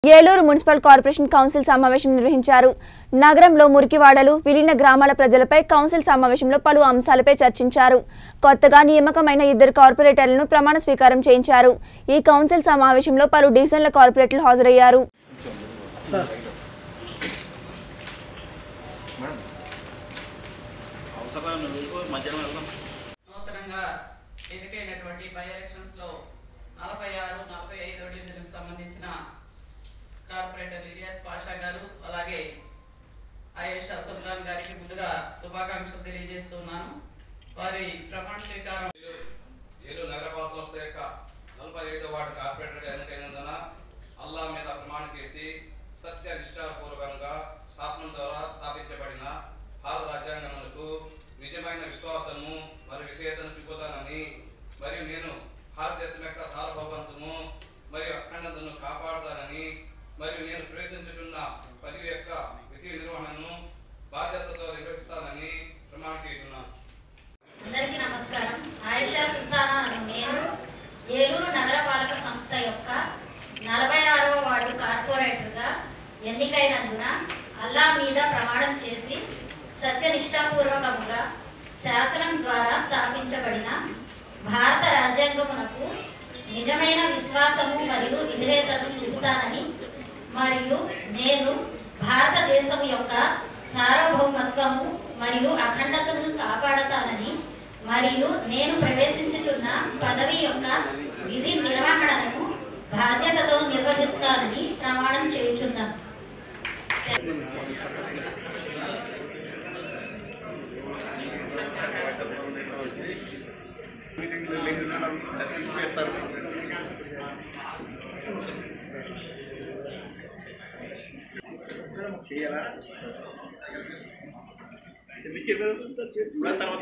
Eluru municipal corporation council సమావేశం నిర్వహించారు నగరంలో మురికివాడలు విలీన గ్రామాల ప్రజలపై కౌన్సిల్ సమావేశంలో పలు అంశాలపై చర్చించారు కొత్తగా నియామకమైన ఇద్దరు కార్పొరేటర్లను ప్రమాణ స్వీకారం చేయించారు ఈ కౌన్సిల్ సమావేశంలో పలు డివిజన్ల కార్పొరేటర్లు హాజరయ్యారు నూతనంగా ఎన్నికైనటువంటి బై ఎలక్షన్స్ లో నలభై ఆరు నలభై ఐదో డివిజన్ సంబంధించిన కార్పొరేటర్ ఇలియాస్ పాషా గారు అలాగే ఆయేషా సుల్తాన్ గారికి ముందుగా శుభాకాంక్షలు తెలియజేస్తున్నాను వారి ప్రమాణ స్వీకారం ఏలూరు నగరపాలక సంస్థ యొక్క నలభై ఐదో వార్డు కార్పొరేటర్గా ఎన్నికైనందున అల్లా మీద ప్రమాణం చేసి సత్య నిష్ఠాపూర్వకంగా శాసనం ద్వారా స్థాపించబడిన భారత రాజ్యాంగములకు నిజమైన విశ్వాసము మరియు విధేయతను చూపుతానని మరియు నేను భారతదేశం యొక్క సార్వభౌమత్వము మరియు అఖండతను కాపాడుతానని మరియు నేను ప్రవేశించుచున్న పదవి యొక్క విధి నిర్వహణను బాధ్యతతో నిర్వహిస్తానని ప్రమాణం చేస్తున్నాను అందరికీ నమస్కారం ఆయిషా సుల్తానా అను నేను ఏలూరు నగరపాలక సంస్థ యొక్క నలభై ఆరవ వార్డు కార్పొరేటర్గా ఎన్నికైనందున అల్లా మీద ప్రమాణం చేసి సత్యనిష్టాపూర్వకముగా శాసనం ద్వారా స్థాపించబడిన భారత రాజ్యాంగమునకు నిజమైన విశ్వాసము మరియు విధేయతను చూపుతానని మరియు నేను భారతదేశం యొక్క సార్వభౌమత్వము మరియు అఖండతను కాపాడతానని మరియు నేను ప్రవేశించుచున్న పదవి యొక్క విధి నిర్వహణను బాధ్యతతో నిర్వహిస్తానని ప్రమాణం చేయుచున్నాను చేయాలా ఇప్పుడు తర్వాత